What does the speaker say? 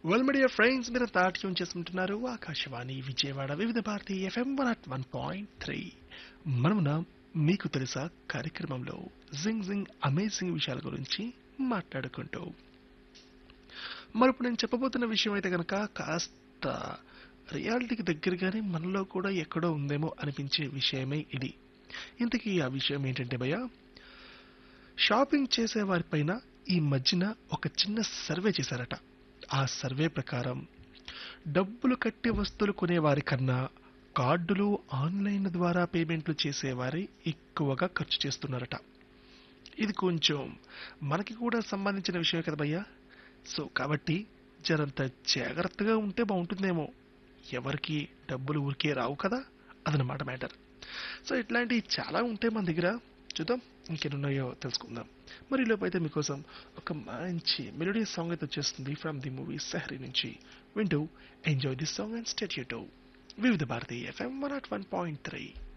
well media friends మీరు తాట్యం చేసుకుంటున్నారు Akashvani Vijayawada Vividh Bharati F M one at one point three మనమున మీకు తెలుసా కార్యక్రమంలో జింగ్ జింగ్ అమేజింగ్ విషయాల గురించి మాట్లాడుకుంటూ మరి ఇప్పుడు నేను చెప్పబోతున్న విషయం అయితే కనుక కాస్త రియాలిటీకి దగ్గరగానే మనలో కూడా ఎక్కడో ఉందేమో అనిపించే విషయమే ఇది ఇంతకీ ఆ విషయం ఏంటంటే భయ్య షాపింగ్ చేసే వారిపైన ఈ మధ్యన ఒక చిన్న సర్వే చేశారట ఆ సర్వే ప్రకారం డబ్బులు కట్టి వస్తువులు కొనేవారి కన్నా కార్డులు ఆన్లైన్ ద్వారా పేమెంట్లు చేసేవారే ఎక్కువగా ఖర్చు చేస్తున్నారట ఇది కొంచెం మనకి కూడా సంబంధించిన విషయమే కదా భయ్యా సో కాబట్టి జరంత జాగ్రత్తగా ఉంటే బాగుంటుందేమో ఎవరికి డబ్బులు ఊరికే రావు కదా అదనమాట మ్యాటర్ సో ఇట్లాంటివి చాలా ఉంటాయి మన దగ్గర చూద్దాం ఇంకెన్నున్నాయో తెలుసుకుందాం మరి లోపు అయితే మీకోసం ఒక మంచి మెలోడీ సాంగ్ అయితే వచ్చేస్తుంది ఫ్రమ్ ది మూవీ సహరీ నుంచి వింటూ enjoy this song and stay Vividh Bharati F M one at one point three